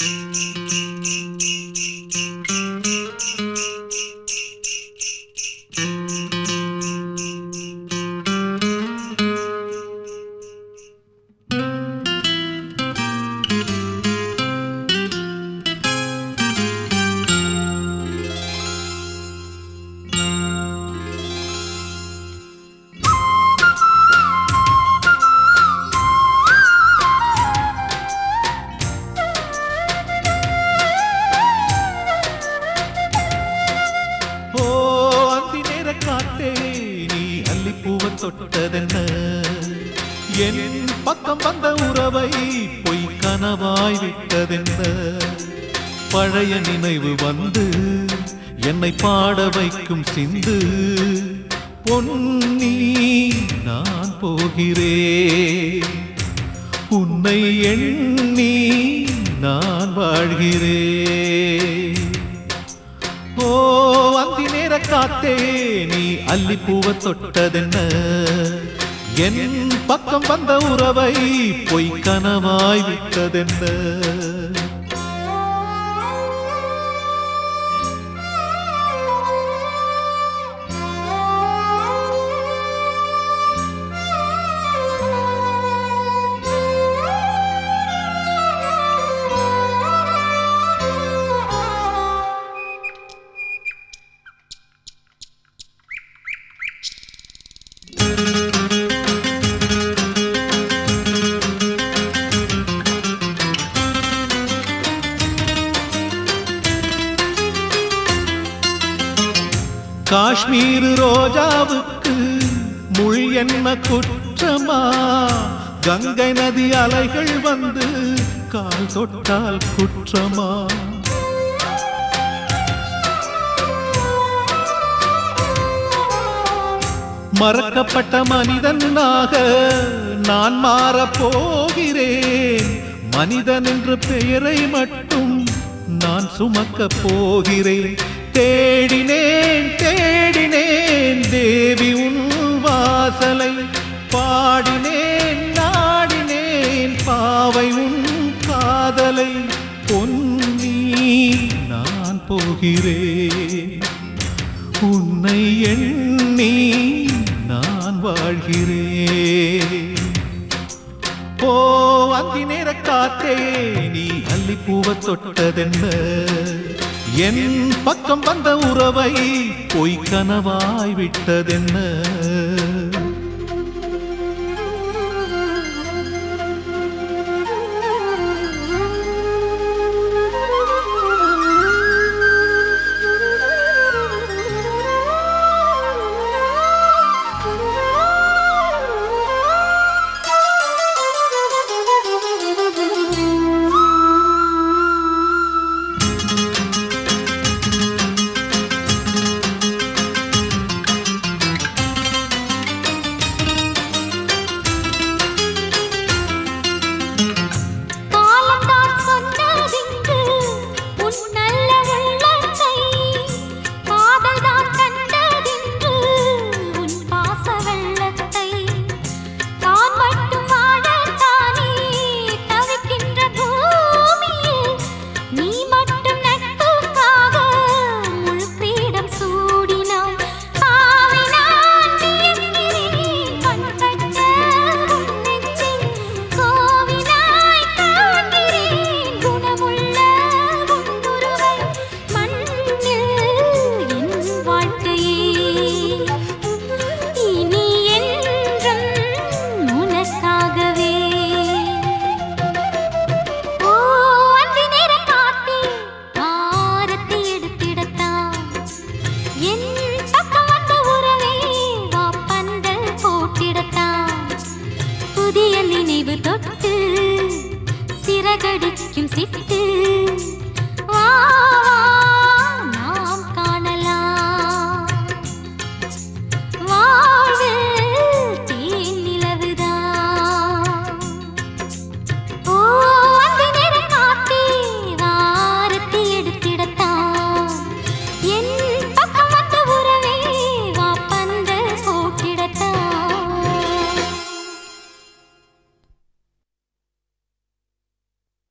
ஓ அந்தி நேர காத்தே நீ அல்லிப்பூவ தொட்டதென்ன என் பக்கம் வந்த உறவை பொய் கனவாய் விட்டதென்ன பழைய நினைவு வந்து என்னை பாட வைக்கும் சிந்து பொன்னி நான் போகிறேன் உன்னை எண்ணி நான் வாழ்கிறேன் ஓ அந்தி நேர காத்தே நீ அல்லிப்பூவ தொட்டதென்ன என் பக்கம் வந்த உறவை பொய் கனவாய் விட்டதென்ன காஷ்மீர் ரோஜாவுக்கு முள் என்ன குற்றமா கங்கை நதி அலைகள் வந்து கால் தொட்டால் குற்றமா மறக்கப்பட்ட மனிதனாக நான் மாறப் போகிறேன் மனிதன் என்ற பெயரை மட்டும் நான் சுமக்கப் போகிறேன் தேடினேன் தேடினேன் தேவி உன் வாசலை பாடினேன் நாடினேன் பாவை உன் காதலை பொன்னி நான் போகிறேன் உன்னை எண்ணி நான் வாழ்கிறேன் ஓ அந்தி நேர காத்தே நீ அல்லிப்பூவ தொட்டதென்ன என் பக்கம் வந்த உறவை பொய் கனவாய் விட்டதென்ன